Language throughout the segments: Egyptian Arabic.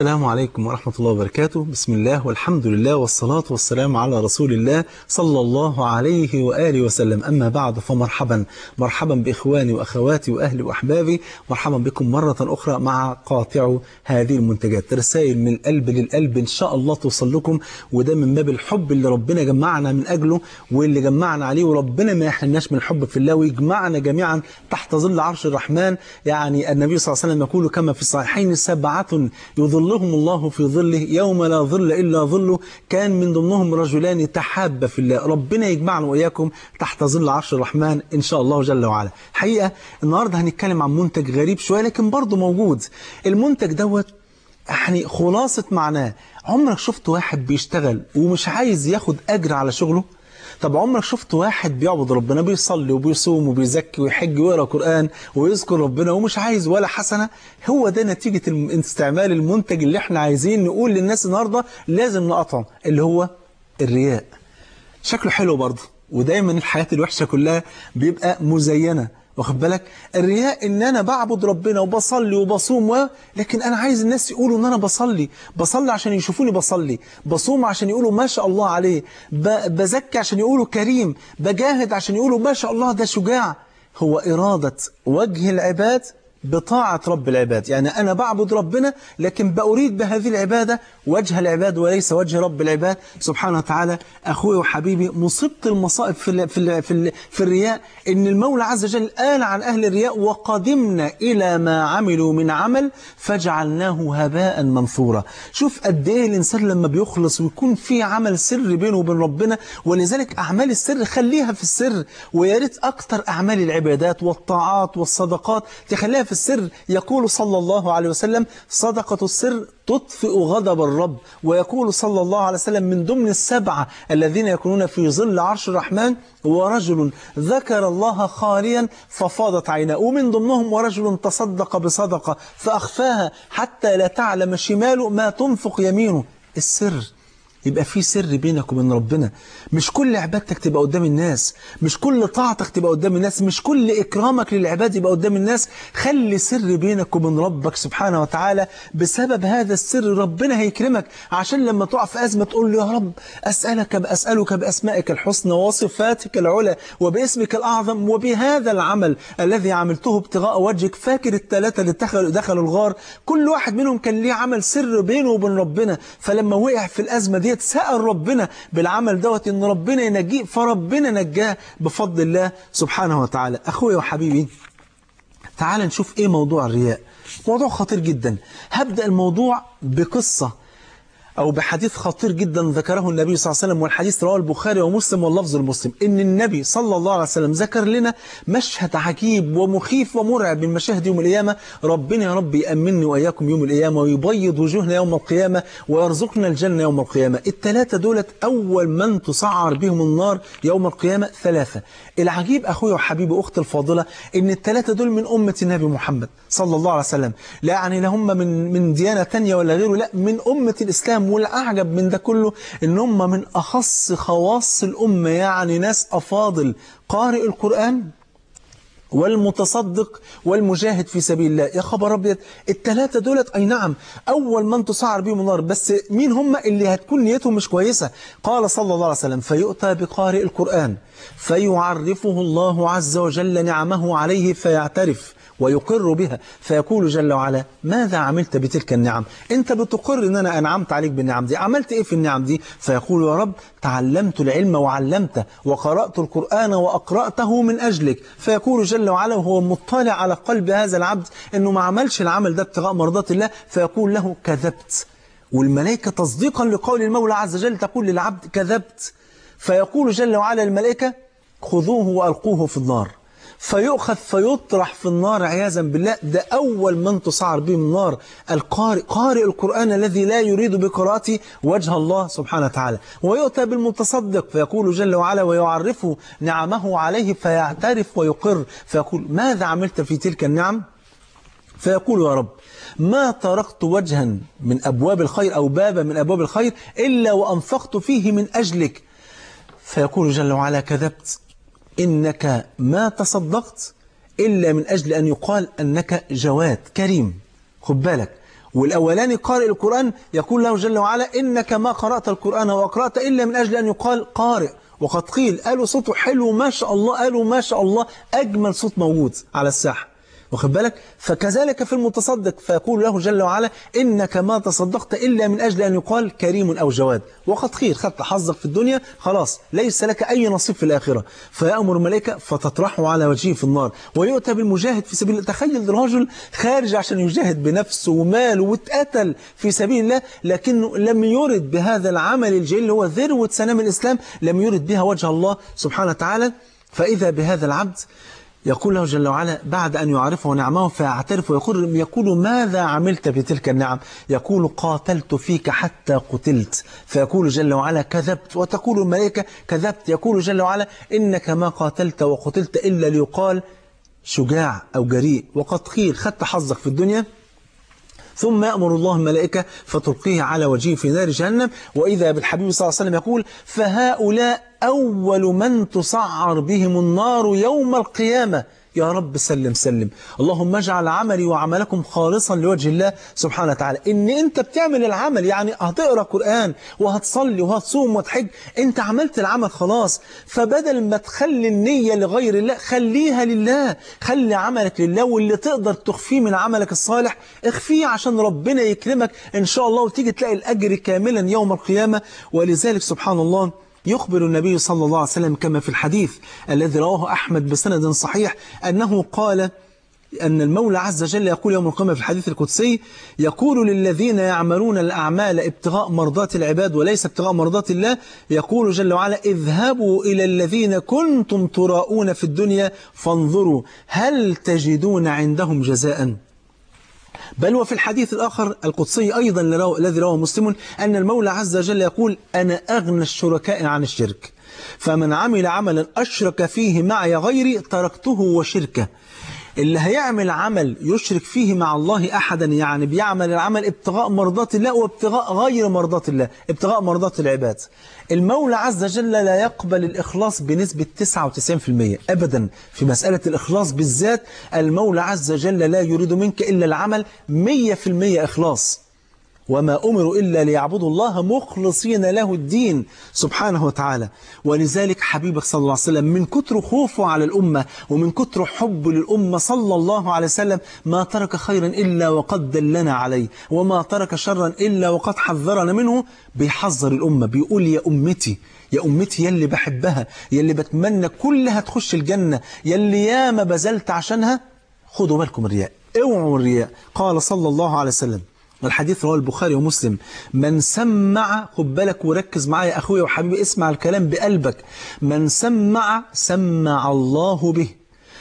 السلام عليكم ورحمة الله وبركاته بسم الله والحمد لله والصلاة والسلام على رسول الله صلى الله عليه وآله وسلم أما بعد فمرحبا مرحبا بإخواني وأخواتي وأهلي وأحبابي مرحبا بكم مرة أخرى مع قاطع هذه المنتجات رسائل من القلب للقلب إن شاء الله توصل لكم وده من باب الحب اللي ربنا جمعنا من أجله واللي جمعنا عليه وربنا ما يحرمناش من الحب في الله ويجمعنا جميعا تحت ظل عرش الرحمن يعني النبي صلى الله عليه وسلم يقول كما في الصحيحين سبعة يظلهم الله في ظله يوم لا ظل إلا ظله كان من ضمنهم رجلان تحابا في الله ربنا يجمعنا وإياكم تحت ظل عرش الرحمن إن شاء الله جل وعلا حقيقة النهاردة هنتكلم عن منتج غريب شوية لكن برضه موجود المنتج دوت يعني خلاصة معناه عمرك شفت واحد بيشتغل ومش عايز ياخد أجر على شغله طب عمرك شفت واحد بيعبد ربنا بيصلي وبيصوم وبيزكي ويحج ويقرا قرآن ويذكر ربنا ومش عايز ولا حسنة هو ده نتيجة استعمال المنتج اللي احنا عايزين نقول للناس النهاردة لازم نقطعه اللي هو الرياء شكله حلو برضه ودايما الحياة الوحشة كلها بيبقى مزينة واخد بالك الرياء ان انا بعبد ربنا وبصلي وبصوم و... لكن انا عايز الناس يقولوا ان انا بصلي بصلي عشان يشوفوني بصلي بصوم عشان يقولوا ما شاء الله عليه ب... بزكي عشان يقولوا كريم بجاهد عشان يقولوا ما شاء الله ده شجاع هو إرادة وجه العباد بطاعة رب العباد يعني أنا بعبد ربنا لكن بأريد بهذه العبادة وجه العباد وليس وجه رب العباد سبحانه وتعالى أخوي وحبيبي مصيبة المصائب في, ال في, ال في, ال في الرياء إن المولى عز وجل قال عن أهل الرياء وقدمنا إلى ما عملوا من عمل فجعلناه هباء منثورا شوف قد إيه الإنسان لما بيخلص ويكون في عمل سر بينه وبين ربنا ولذلك أعمال السر خليها في السر ويا ريت أكتر أعمال العبادات والطاعات والصدقات تخليها في السر يقول صلى الله عليه وسلم صدقة السر تطفئ غضب الرب ويقول صلى الله عليه وسلم من ضمن السبعة الذين يكونون في ظل عرش الرحمن ورجل ذكر الله خاليا ففاضت عيناه ومن ضمنهم ورجل تصدق بصدقة فأخفاها حتى لا تعلم شماله ما تنفق يمينه السر يبقى في سر بينك وبين ربنا مش كل عبادتك تبقى قدام الناس مش كل طاعتك تبقى قدام الناس مش كل إكرامك للعباد يبقى قدام الناس خلي سر بينك وبين ربك سبحانه وتعالى بسبب هذا السر ربنا هيكرمك عشان لما تقع في أزمة تقول له يا رب أسألك بأسألك بأسمائك الحسنى وصفاتك العلى وباسمك الأعظم وبهذا العمل الذي عملته ابتغاء وجهك فاكر الثلاثة اللي دخلوا دخلوا الغار كل واحد منهم كان ليه عمل سر بينه وبين ربنا فلما وقع في الأزمة دي ديت سأل ربنا بالعمل دوت ان ربنا ينجيه فربنا نجاه بفضل الله سبحانه وتعالى اخويا وحبيبي تعال نشوف ايه موضوع الرياء موضوع خطير جدا هبدأ الموضوع بقصة أو بحديث خطير جدا ذكره النبي صلى الله عليه وسلم والحديث رواه البخاري ومسلم واللفظ المسلم إن النبي صلى الله عليه وسلم ذكر لنا مشهد عجيب ومخيف ومرعب من مشاهد يوم القيامة ربنا يا رب يأمني وإياكم يوم القيامة ويبيض وجوهنا يوم القيامة ويرزقنا الجنة يوم القيامة الثلاثة دولت أول من تسعر بهم النار يوم القيامة ثلاثة العجيب أخوي وحبيبي أختي الفاضلة إن الثلاثة دول من أمة النبي محمد صلى الله عليه وسلم لا يعني لا هم من من ديانة تانية ولا غيره لا من أمة الإسلام والأعجب من ده كله إن هم من أخص خواص الأمة يعني ناس أفاضل قارئ القرآن والمتصدق والمجاهد في سبيل الله يا خبر ابيض الثلاثه دولت اي نعم اول من تسعر بهم النار بس مين هم اللي هتكون نيتهم مش كويسه قال صلى الله عليه وسلم فيؤتى بقارئ القران فيعرفه الله عز وجل نعمه عليه فيعترف ويقر بها فيقول جل وعلا ماذا عملت بتلك النعم انت بتقر ان انا انعمت عليك بالنعم دي عملت ايه في النعم دي فيقول يا رب تعلمت العلم وعلمته وقرأت القرآن وأقرأته من أجلك فيقول جل وعلا وهو مطلع على قلب هذا العبد انه ما عملش العمل ده ابتغاء مرضات الله فيقول له كذبت والملائكة تصديقا لقول المولى عز وجل تقول للعبد كذبت فيقول جل وعلا الملائكة خذوه وألقوه في النار فيؤخذ فيطرح في النار عياذا بالله ده أول من تسعر به النار القارئ قارئ القرآن الذي لا يريد بقراءته وجه الله سبحانه وتعالى ويؤتى بالمتصدق فيقول جل وعلا ويعرفه نعمه عليه فيعترف ويقر فيقول ماذا عملت في تلك النعم فيقول يا رب ما تركت وجها من أبواب الخير أو بابا من أبواب الخير إلا وأنفقت فيه من أجلك فيقول جل وعلا كذبت إنك ما تصدقت إلا من أجل أن يقال أنك جواد كريم خد بالك والأولاني قارئ القرآن يقول له جل وعلا إنك ما قرأت القرآن وقرأت إلا من أجل أن يقال قارئ وقد قيل قالوا صوته حلو ما شاء الله قالوا ما شاء الله أجمل صوت موجود على الساحة واخد بالك فكذلك في المتصدق فيقول له جل وعلا إنك ما تصدقت إلا من أجل أن يقال كريم أو جواد وقد خير خدت حظك في الدنيا خلاص ليس لك أي نصيب في الآخرة فيأمر الملائكة فتطرحه على وجهه في النار ويؤتى بالمجاهد في سبيل الله تخيل الرجل خارج عشان يجاهد بنفسه وماله واتقتل في سبيل الله لكنه لم يرد بهذا العمل الجليل هو ذروة سنام الإسلام لم يرد بها وجه الله سبحانه وتعالى فإذا بهذا العبد يقول له جل وعلا بعد أن يعرفه نعمه فيعترف ويقول يقول ماذا عملت بتلك النعم يقول قاتلت فيك حتى قتلت فيقول جل وعلا كذبت وتقول الملائكة كذبت يقول جل وعلا إنك ما قاتلت وقتلت إلا ليقال شجاع أو جريء وقد قيل خدت حظك في الدنيا ثم يأمر الله الملائكة فتلقيه على وجهه في نار جهنم وإذا بالحبيب صلى الله عليه وسلم يقول فهؤلاء أول من تسعر بهم النار يوم القيامة يا رب سلم سلم اللهم اجعل عملي وعملكم خالصا لوجه الله سبحانه وتعالى ان انت بتعمل العمل يعني هتقرا قرآن وهتصلي وهتصوم وتحج انت عملت العمل خلاص فبدل ما تخلي النية لغير الله خليها لله خلي عملك لله واللي تقدر تخفيه من عملك الصالح اخفيه عشان ربنا يكرمك ان شاء الله وتيجي تلاقي الاجر كاملا يوم القيامة ولذلك سبحان الله يخبر النبي صلى الله عليه وسلم كما في الحديث الذي رواه أحمد بسند صحيح أنه قال أن المولى عز وجل يقول يوم القيامة في الحديث القدسي يقول للذين يعملون الأعمال ابتغاء مرضات العباد وليس ابتغاء مرضات الله يقول جل وعلا اذهبوا إلى الذين كنتم تراؤون في الدنيا فانظروا هل تجدون عندهم جزاء بل وفي الحديث الآخر القدسي أيضا الذي رواه مسلم أن المولى عز وجل يقول أنا أغنى الشركاء عن الشرك فمن عمل عملا أشرك فيه معي غيري تركته وشركه اللي هيعمل عمل يشرك فيه مع الله أحدا يعني بيعمل العمل ابتغاء مرضات الله وابتغاء غير مرضات الله ابتغاء مرضات العباد المولى عز وجل لا يقبل الإخلاص بنسبة 99% أبدا في مسألة الإخلاص بالذات المولى عز وجل لا يريد منك إلا العمل 100% إخلاص وما أمروا إلا ليعبدوا الله مخلصين له الدين سبحانه وتعالى ولذلك حبيبك صلى الله عليه وسلم من كتر خوفه على الأمة ومن كتر حبه للأمة صلى الله عليه وسلم ما ترك خيرا إلا وقد دلنا عليه وما ترك شرا إلا وقد حذرنا منه بيحذر الأمة بيقول يا أمتي يا أمتي يلي بحبها يلي بتمنى كلها تخش الجنة يلي ياما بذلت عشانها خدوا بالكم الرياء اوعوا الرياء قال صلى الله عليه وسلم والحديث رواه البخاري ومسلم من سمع خد بالك وركز معايا اخويا وحبيبي اسمع الكلام بقلبك من سمع سمع الله به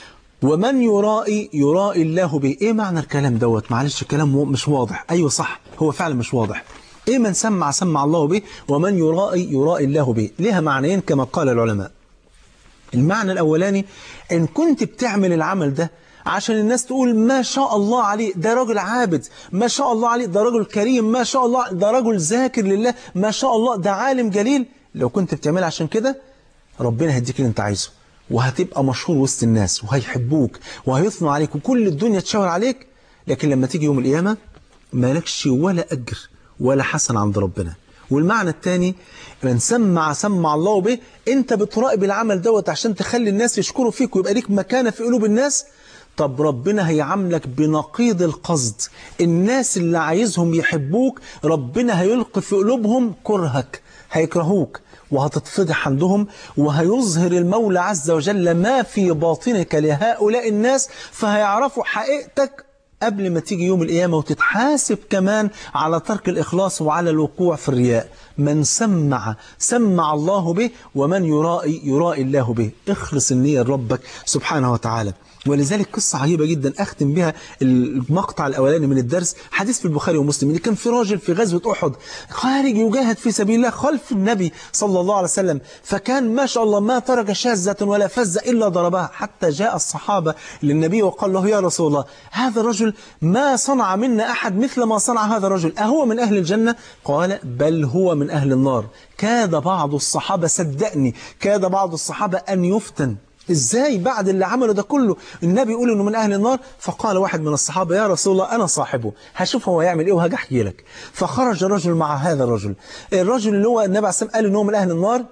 ومن يرائي يرائي الله به ايه معنى الكلام دوت معلش الكلام مش واضح ايوه صح هو فعلا مش واضح ايه من سمع سمع الله به ومن يرائي يرائي الله به لها معنيين كما قال العلماء المعنى الاولاني ان كنت بتعمل العمل ده عشان الناس تقول ما شاء الله عليه ده راجل عابد ما شاء الله عليه ده راجل كريم ما شاء الله ده راجل ذاكر لله ما شاء الله ده عالم جليل لو كنت بتعملها عشان كده ربنا هيديك اللي انت عايزه وهتبقى مشهور وسط الناس وهيحبوك وهيثنوا عليك وكل الدنيا تشاور عليك لكن لما تيجي يوم القيامة مالكش ولا أجر ولا حسن عند ربنا والمعنى الثاني من سمع سمع الله به انت بتراقب العمل دوت عشان تخلي الناس يشكروا فيك ويبقى ليك مكانة في قلوب الناس طب ربنا هيعاملك بنقيض القصد الناس اللي عايزهم يحبوك ربنا هيلقي في قلوبهم كرهك هيكرهوك وهتتفضح عندهم وهيظهر المولى عز وجل ما في باطنك لهؤلاء الناس فهيعرفوا حقيقتك قبل ما تيجي يوم القيامة وتتحاسب كمان على ترك الإخلاص وعلى الوقوع في الرياء من سمع سمع الله به ومن يرائي يرائي الله به اخلص النية لربك سبحانه وتعالى ولذلك قصة عجيبة جدا أختم بها المقطع الأولاني من الدرس حديث في البخاري ومسلم إن كان في راجل في غزوة أحد خارج يجاهد في سبيل الله خلف النبي صلى الله عليه وسلم فكان ما شاء الله ما ترك شاذة ولا فزة إلا ضربها حتى جاء الصحابة للنبي وقال له يا رسول الله هذا الرجل ما صنع منا أحد مثل ما صنع هذا الرجل أهو من أهل الجنة قال بل هو من أهل النار كاد بعض الصحابة صدقني كاد بعض الصحابة أن يفتن ازاي بعد اللي عمله ده كله النبي يقول انه من اهل النار فقال واحد من الصحابه يا رسول الله انا صاحبه هشوف هو يعمل ايه وهاجي احكي لك فخرج رجل مع هذا الرجل الرجل اللي هو النبي عليه الصلاه والسلام قال ان هو من اهل النار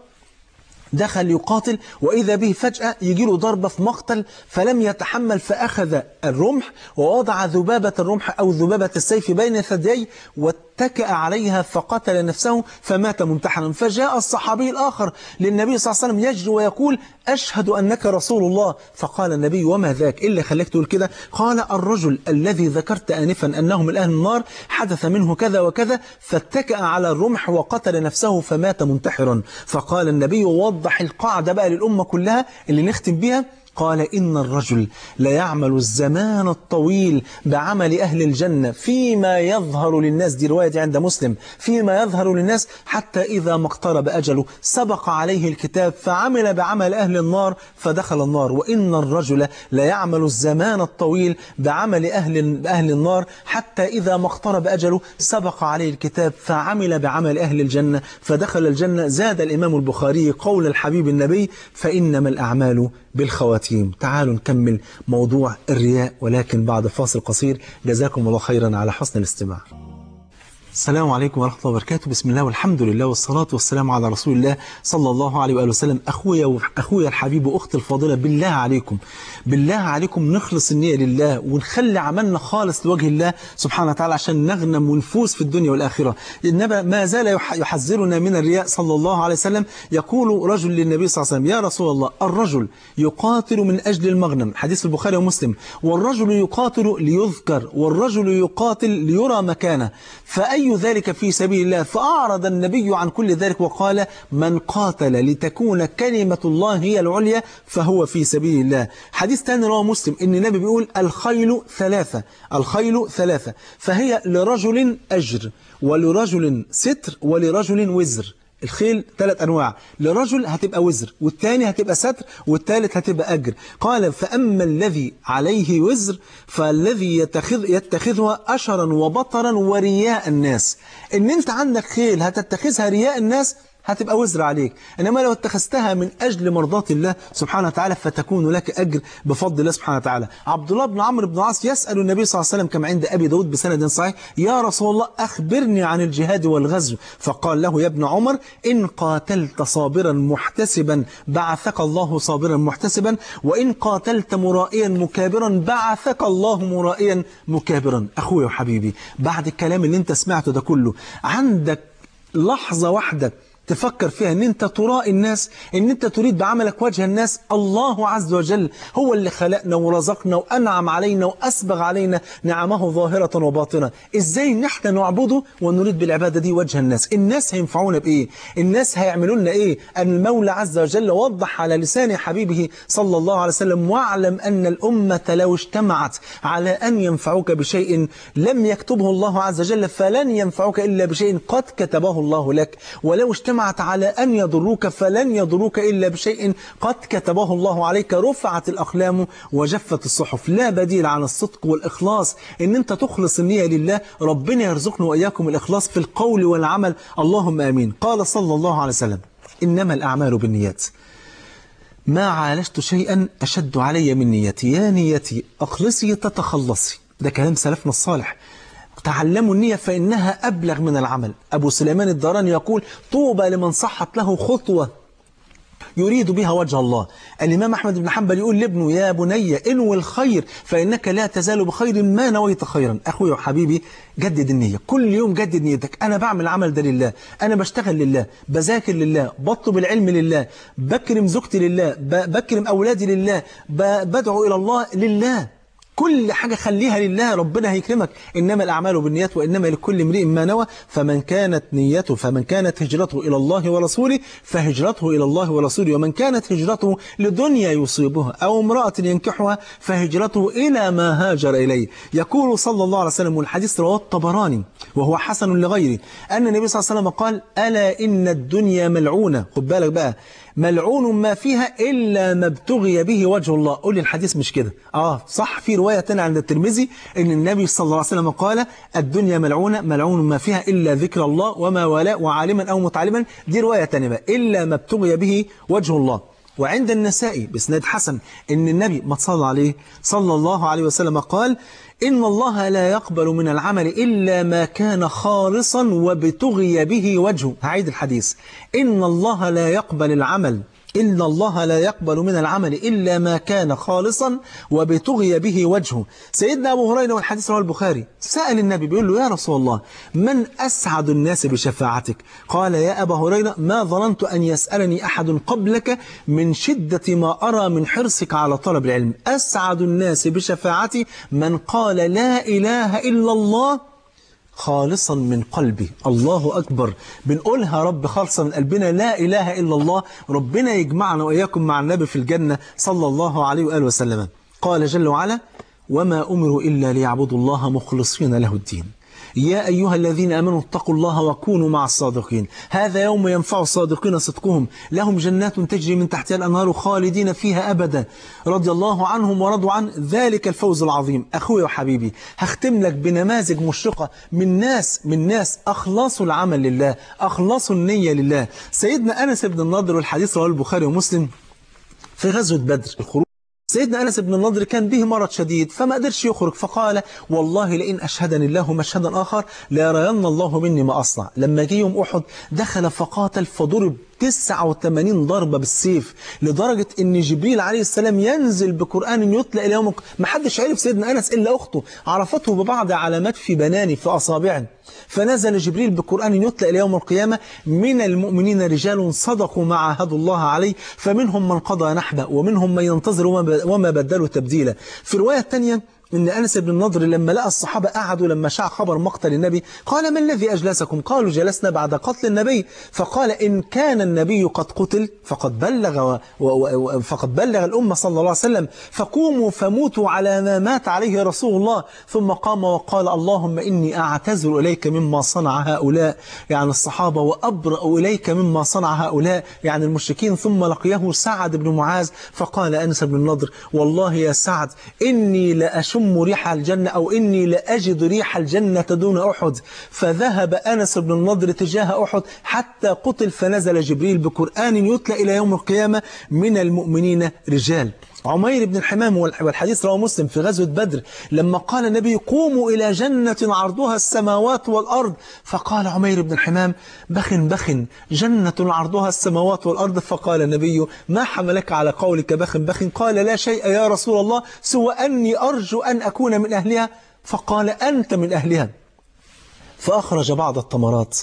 دخل يقاتل وإذا به فجأة يجي له ضربة في مقتل فلم يتحمل فأخذ الرمح ووضع ذبابة الرمح أو ذبابة السيف بين ثدييه واتكأ عليها فقتل نفسه فمات منتحرا فجاء الصحابي الآخر للنبي صلى الله عليه وسلم يجري ويقول أشهد أنك رسول الله فقال النبي وما ذاك إلا خليك تقول كده قال الرجل الذي ذكرت آنفا أنه من أهل النار حدث منه كذا وكذا فاتكأ على الرمح وقتل نفسه فمات منتحرا فقال النبي وضح القاعدة بقى للأمة كلها اللي نختم بها قال إن الرجل ليعمل الزمان الطويل بعمل أهل الجنة فيما يظهر للناس دي رواية دي عند مسلم فيما يظهر للناس حتى إذا ما اقترب أجله سبق عليه الكتاب فعمل بعمل أهل النار فدخل النار وإن الرجل ليعمل الزمان الطويل بعمل أهل, أهل النار حتى إذا ما اقترب أجله سبق عليه الكتاب فعمل بعمل أهل الجنة فدخل الجنة زاد الإمام البخاري قول الحبيب النبي فإنما الأعمال بالخواتيم تعالوا نكمل موضوع الرياء ولكن بعد فاصل قصير جزاكم الله خيرا على حسن الاستماع السلام عليكم ورحمة الله وبركاته بسم الله والحمد لله والصلاة والسلام على رسول الله صلى الله عليه وآله وسلم أخويا وأخويا الحبيب وأختي الفاضلة بالله عليكم بالله عليكم نخلص النية لله ونخلي عملنا خالص لوجه الله سبحانه وتعالى عشان نغنم ونفوز في الدنيا والآخرة النبي ما زال يحذرنا من الرياء صلى الله عليه وسلم يقول رجل للنبي صلى الله عليه وسلم يا رسول الله الرجل يقاتل من أجل المغنم حديث البخاري ومسلم والرجل يقاتل ليذكر والرجل يقاتل ليرى مكانه فأي ذلك في سبيل الله فأعرض النبي عن كل ذلك وقال من قاتل لتكون كلمة الله هي العليا فهو في سبيل الله حديث ثاني رواه مسلم ان النبي بيقول الخيل ثلاثة الخيل ثلاثة فهي لرجل أجر ولرجل ستر ولرجل وزر الخيل ثلاث أنواع لرجل هتبقى وزر والثاني هتبقى ستر والثالث هتبقى أجر قال فأما الذي عليه وزر فالذي يتخذ يتخذها أشرا وبطرا ورياء الناس إن أنت عندك خيل هتتخذها رياء الناس هتبقى وزر عليك إنما لو اتخذتها من أجل مرضاة الله سبحانه وتعالى فتكون لك أجر بفضل الله سبحانه وتعالى عبد الله بن عمرو بن العاص يسأل النبي صلى الله عليه وسلم كما عند أبي داود بسند صحيح يا رسول الله أخبرني عن الجهاد والغزو فقال له يا ابن عمر إن قاتلت صابرا محتسبا بعثك الله صابرا محتسبا وإن قاتلت مرائيا مكابرا بعثك الله مرائيا مكابرا أخوي وحبيبي بعد الكلام اللي انت سمعته ده كله عندك لحظة واحدة تفكر فيها ان انت ترائي الناس ان انت تريد بعملك وجه الناس الله عز وجل هو اللي خلقنا ورزقنا وانعم علينا واسبغ علينا نعمه ظاهرة وباطنة ازاي ان احنا نعبده ونريد بالعبادة دي وجه الناس الناس هينفعونا بايه الناس هيعملوا لنا ايه ان المولى عز وجل وضح على لسان حبيبه صلى الله عليه وسلم واعلم ان الامة لو اجتمعت على ان ينفعوك بشيء لم يكتبه الله عز وجل فلن ينفعوك الا بشيء قد كتبه الله لك ولو اجتمع اجتمعت على أن يضروك فلن يضروك إلا بشيء قد كتبه الله عليك رفعت الأقلام وجفت الصحف لا بديل عن الصدق والإخلاص إن أنت تخلص النية لله ربنا يرزقنا وإياكم الإخلاص في القول والعمل اللهم آمين قال صلى الله عليه وسلم إنما الأعمال بالنيات ما عالجت شيئا أشد علي من نيتي يا نيتي أخلصي تتخلصي ده كلام سلفنا الصالح تعلموا النية فإنها أبلغ من العمل أبو سليمان الداراني يقول طوبى لمن صحت له خطوة يريد بها وجه الله الإمام أحمد بن حنبل يقول لابنه يا بني انوي الخير فإنك لا تزال بخير ما نويت خيرا أخوي وحبيبي جدد النية كل يوم جدد نيتك أنا بعمل العمل ده لله أنا بشتغل لله بذاكر لله بطلب العلم لله بكرم زوجتي لله بكرم أولادي لله بدعو إلى الله لله كل حاجة خليها لله ربنا هيكرمك إنما الأعمال بالنيات وإنما لكل امرئ ما نوى فمن كانت نيته فمن كانت هجرته إلى الله ورسوله فهجرته إلى الله ورسوله ومن كانت هجرته لدنيا يصيبها أو امرأة ينكحها فهجرته إلى ما هاجر إليه يقول صلى الله عليه وسلم والحديث رواه الطبراني وهو حسن لغيره أن النبي صلى الله عليه وسلم قال ألا إن الدنيا ملعونة خد بالك بقى ملعون ما فيها إلا ما ابتغي به وجه الله قول لي الحديث مش كده آه صح في رواية تانية عند الترمذي إن النبي صلى الله عليه وسلم قال الدنيا ملعونة ملعون ما فيها إلا ذكر الله وما ولاء وعالما أو متعلما دي رواية تانية بقى إلا ما ابتغي به وجه الله وعند النسائي بسناد حسن إن النبي ما صلى عليه صلى الله عليه وسلم قال إن الله لا يقبل من العمل إلا ما كان خالصا وابتغي به وجهه هعيد الحديث إن الله لا يقبل العمل إن الله لا يقبل من العمل إلا ما كان خالصا وابتغي به وجهه سيدنا أبو هريرة والحديث رواه البخاري سأل النبي بيقول له يا رسول الله من أسعد الناس بشفاعتك قال يا أبا هريرة ما ظننت أن يسألني أحد قبلك من شدة ما أرى من حرصك على طلب العلم أسعد الناس بشفاعتي من قال لا إله إلا الله خالصا من قلبي الله أكبر بنقولها رب خالصا من قلبنا لا إله إلا الله ربنا يجمعنا وإياكم مع النبي في الجنة صلى الله عليه وآله وسلم قال جل وعلا وما أمروا إلا ليعبدوا الله مخلصين له الدين يا أيها الذين أمنوا اتقوا الله وكونوا مع الصادقين هذا يوم ينفع الصادقين صدقهم لهم جنات تجري من تحتها الأنهار خالدين فيها أبدا رضي الله عنهم ورضوا عن ذلك الفوز العظيم أخوي وحبيبي هختم لك بنماذج مشرقة من ناس من ناس أخلصوا العمل لله أخلصوا النية لله سيدنا أنس بن النضر والحديث رواه البخاري ومسلم في غزوة بدر الخروج سيدنا أنس بن النضر كان به مرض شديد فما قدرش يخرج فقال والله لئن أشهدني الله مشهدا آخر ليرين الله مني ما أصنع لما جه يوم أحد دخل فقاتل فضرب 89 ضربة بالسيف لدرجة ان جبريل عليه السلام ينزل بقرآن يتلى إلى يوم ما حدش عرف سيدنا أنس إلا أخته عرفته ببعض علامات في بناني في أصابعه فنزل جبريل بقرآن يتلى إلى يوم القيامة من المؤمنين رجال صدقوا ما عاهدوا الله عليه فمنهم من قضى نحبه ومنهم من ينتظر وما بدلوا تبديلا في الرواية الثانية إن أنس بن النضر لما لقى الصحابة قعدوا لما شاع خبر مقتل النبي قال ما الذي أجلسكم قالوا جلسنا بعد قتل النبي فقال إن كان النبي قد قتل فقد بلغ و و فقد بلغ الأمة صلى الله عليه وسلم فقوموا فموتوا على ما مات عليه رسول الله ثم قام وقال اللهم إني أعتذر إليك مما صنع هؤلاء يعني الصحابة وأبرأ إليك مما صنع هؤلاء يعني المشركين ثم لقيه سعد بن معاذ فقال أنس بن النضر والله يا سعد إني لأشك أشم ريح الجنة أو إني لأجد ريح الجنة دون أحد فذهب أنس بن النضر تجاه أحد حتى قتل فنزل جبريل بقرآن يتلى إلى يوم القيامة من المؤمنين رجال عمير بن الحمام والحديث رواه مسلم في غزوة بدر لما قال النبي قوموا إلى جنة عرضها السماوات والأرض فقال عمير بن الحمام بخ بخ جنة عرضها السماوات والأرض فقال النبي ما حملك على قولك بخ بخ قال لا شيء يا رسول الله سوى أني أرجو أن أكون من أهلها فقال أنت من أهلها فأخرج بعض التمرات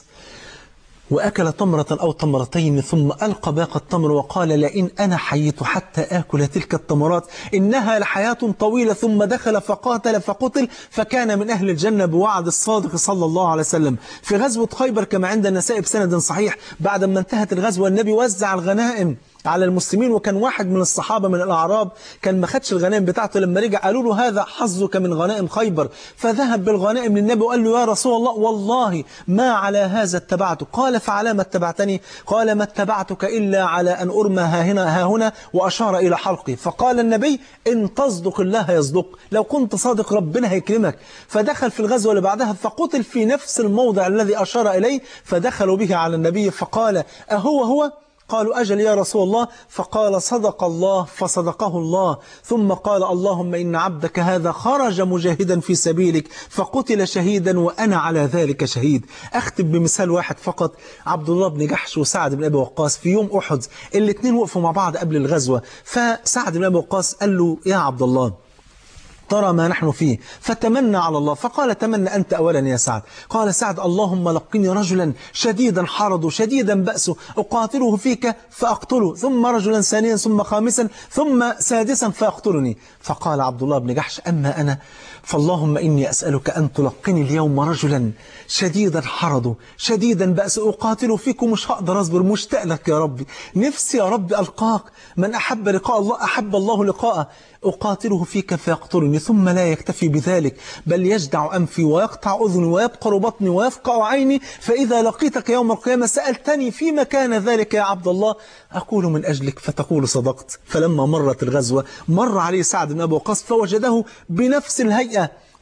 وأكل تمرة أو تمرتين ثم ألقى باقي التمر وقال لئن أنا حييت حتى آكل تلك التمرات إنها لحياة طويلة ثم دخل فقاتل فقتل فكان من أهل الجنة بوعد الصادق صلى الله عليه وسلم في غزوة خيبر كما عند النساء بسند صحيح بعد ما انتهت الغزوة النبي وزع الغنائم على المسلمين وكان واحد من الصحابة من الأعراب كان ما خدش الغنائم بتاعته لما رجع قالوا له هذا حظك من غنائم خيبر فذهب بالغنائم للنبي وقال له يا رسول الله والله ما على هذا اتبعتك قال فعلى ما اتبعتني قال ما اتبعتك إلا على أن أرمى ها هنا ها هنا وأشار إلى حلقي فقال النبي إن تصدق الله يصدق لو كنت صادق ربنا هيكرمك فدخل في الغزوة اللي بعدها فقتل في نفس الموضع الذي أشار إليه فدخلوا به على النبي فقال أهو هو قالوا أجل يا رسول الله فقال صدق الله فصدقه الله ثم قال اللهم إن عبدك هذا خرج مجاهدا في سبيلك فقتل شهيدا وأنا على ذلك شهيد أختم بمثال واحد فقط عبد الله بن جحش وسعد بن أبي وقاص في يوم أحد الاثنين وقفوا مع بعض قبل الغزوة فسعد بن أبي وقاص قال له يا عبد الله ترى ما نحن فيه فتمنى على الله فقال تمنى أنت أولا يا سعد قال سعد اللهم لقني رجلا شديدا حرضه شديدا بأسه أقاتله فيك فأقتله ثم رجلا ثانيا ثم خامسا ثم سادسا فأقتلني فقال عبد الله بن جحش أما أنا فاللهم إني أسألك أن تلقني اليوم رجلا شديدا حرضه شديدا بأس أقاتل فيكم مش هقدر أصبر مشتاق لك يا ربي نفسي يا ربي ألقاك من أحب لقاء الله أحب الله لقاءه أقاتله فيك فيقتلني ثم لا يكتفي بذلك بل يجدع أنفي ويقطع أذني ويبقر بطني ويفقع عيني فإذا لقيتك يوم القيامة سألتني فيما كان ذلك يا عبد الله أقول من أجلك فتقول صدقت فلما مرت الغزوة مر عليه سعد بن أبو وقاص فوجده بنفس الهيئة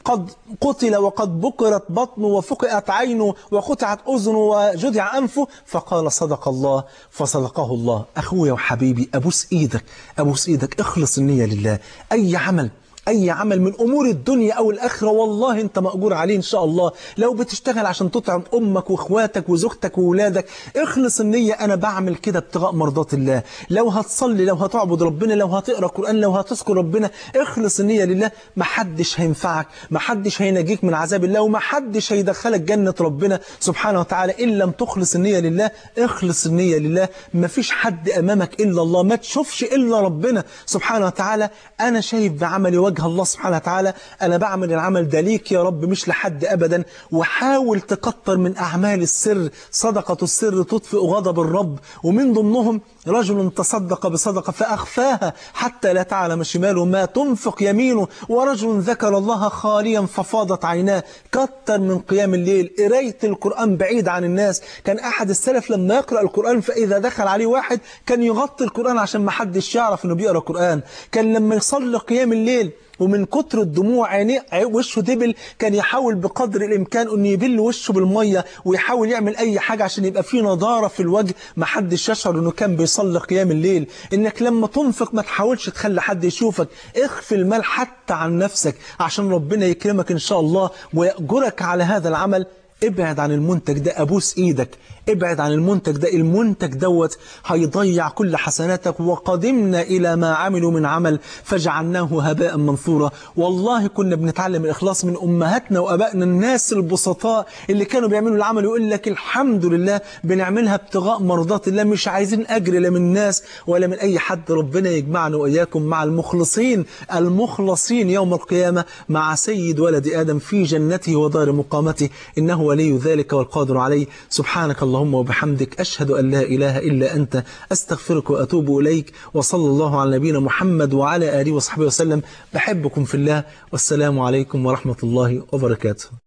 قد قتل وقد بكرت بطنه وفقئت عينه وقطعت أذنه وجدع أنفه فقال صدق الله فصدقه الله أخويا وحبيبي أبوس إيدك أبوس إيدك اخلص النية لله أي عمل أي عمل من أمور الدنيا أو الآخرة والله أنت مأجور عليه إن شاء الله لو بتشتغل عشان تطعم أمك وإخواتك وزوجتك وولادك اخلص النية أنا بعمل كده ابتغاء مرضات الله لو هتصلي لو هتعبد ربنا لو هتقرأ قرآن لو هتذكر ربنا اخلص النية لله محدش هينفعك محدش هينجيك من عذاب الله ومحدش هيدخلك جنة ربنا سبحانه وتعالى إن لم تخلص النية لله اخلص النية لله مفيش حد أمامك إلا الله ما تشوفش إلا ربنا سبحانه وتعالى أنا شايف بعملي وجه الله سبحانه وتعالى أنا بعمل العمل ده ليك يا رب مش لحد أبدا وحاول تكتر من أعمال السر صدقة السر تطفئ غضب الرب ومن ضمنهم رجل تصدق بصدقة فأخفاها حتى لا تعلم شماله ما تنفق يمينه ورجل ذكر الله خاليا ففاضت عيناه كتر من قيام الليل قراية القرآن بعيد عن الناس كان أحد السلف لما يقرأ القرآن فإذا دخل عليه واحد كان يغطي القرآن عشان ما حدش يعرف أنه بيقرأ قرآن كان لما يصلي قيام الليل ومن كتر الدموع عينيه وشه دبل كان يحاول بقدر الامكان انه يبل وشه بالميه ويحاول يعمل اي حاجه عشان يبقى فيه نضاره في الوجه ما حدش يشعر انه كان بيصلي قيام الليل انك لما تنفق ما تحاولش تخلي حد يشوفك اخفي المال حتى عن نفسك عشان ربنا يكرمك ان شاء الله ويأجرك على هذا العمل ابعد عن المنتج ده ابوس ايدك ابعد عن المنتج ده المنتج دوت هيضيع كل حسناتك وقدمنا إلى ما عملوا من عمل فجعلناه هباء منثورا والله كنا بنتعلم الإخلاص من أمهاتنا وأبائنا الناس البسطاء اللي كانوا بيعملوا العمل يقول لك الحمد لله بنعملها ابتغاء مرضات الله مش عايزين أجر لا من الناس ولا من أي حد ربنا يجمعنا وإياكم مع المخلصين المخلصين يوم القيامة مع سيد ولد آدم في جنته ودار مقامته إنه ولي ذلك والقادر عليه سبحانك الله اللهم وبحمدك أشهد أن لا إله إلا أنت أستغفرك وأتوب إليك وصلى الله على نبينا محمد وعلى آله وصحبه وسلم بحبكم في الله والسلام عليكم ورحمة الله وبركاته